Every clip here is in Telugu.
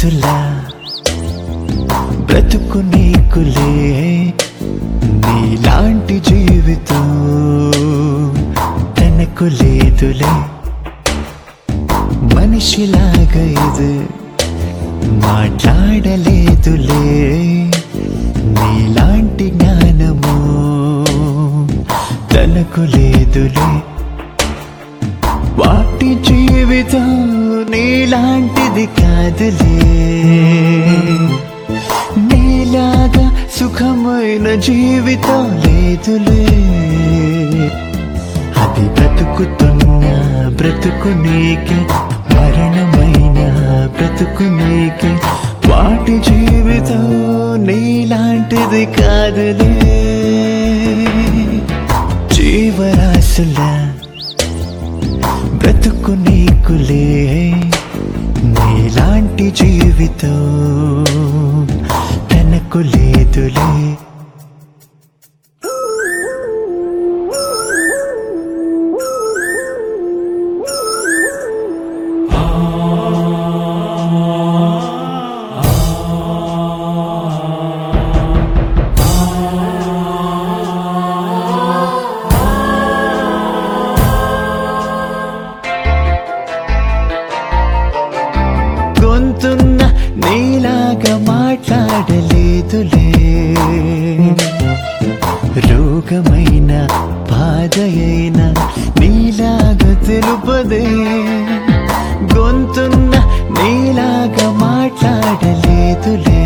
జీవరాశులా బ్రతుకు నీకులే నీలాంటి జీవితం తనకు లేదులే మనిషిలాగా ఇది మాట్లాడలేదులే నీలాంటి జ్ఞానము తనకు లేదులే వాటి జీవితం నీలాంటిది కాదులే నీలాగా సుఖమైన జీవితం లేదులే అది బ్రతుకుతున్న బ్రతుకు నీకే మరణమైన బ్రతుకు నీకే వాటి జీవితం నీలాంటిది కాదులే జీవరాశులా బ్రతుకు నీకులే నీలాంటి జీవితం తనకు లేదులే గొంతున్న నీలాగా మాట్లాడలేదులే రోగమైన బాధ అయిన నీలాగా తెలుపదే గొంతున్న నీలాగా మాట్లాడలేదులే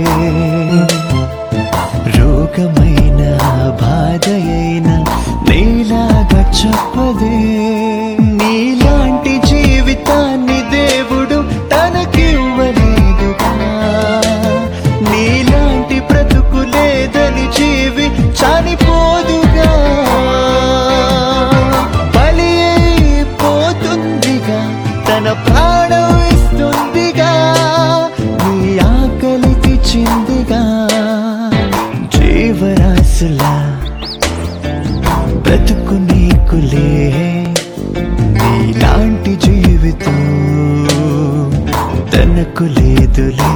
రోగమైన బాధ అయిన నీలాగా చెప్పదే నీలాంటి జీవితాన్ని దేవుడు తనకివ్వలేదుగా నీలాంటి బ్రతుకు లేదని జీవి చనిపోదుగా బలి అయిపోతుందిగా తన ప్రాణం ఇస్తుందిగా నీ ఆకలి తెచ్చిందిగా జీవరాశులా బ్రతుకు నీకులే నీలాంటి జీవితం తనకు లేదులే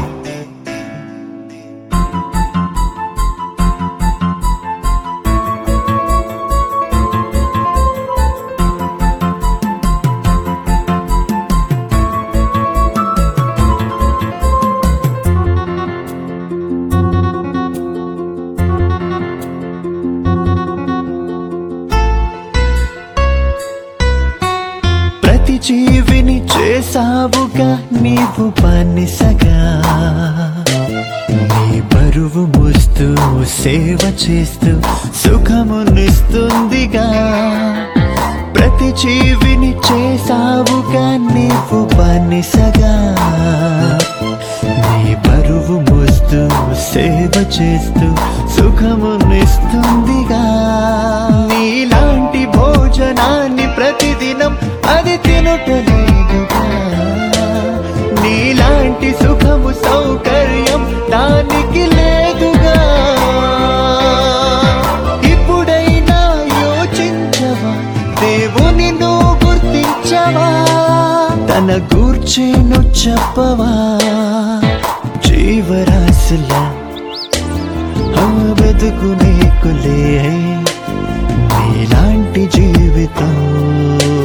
ప్రతి జీవిని చేసావుగా నీవు బానిసగా నీ బరువు మోస్తూ సేవ చేస్తూ సుఖమునిస్తుందిగా ప్రతి జీవిని చేసావుగా నీవు బానిసగా నీ బరువు మోస్తూ సేవ చేస్తూ సుఖమునిస్తుందిగా నీలాంటి భోజనాన్ని ప్రతిదినం అది తినుటలేదుగా నీలాంటి సుఖము సౌకర్యం దానికి లేదుగా ఇప్పుడైనా యోచించవా దేవుని నువ్వు గుర్తించవా తన గూర్చేను చెప్పవా జీవరాశులా ఆ బతుకు నీకులే నీలాంటి జీవితం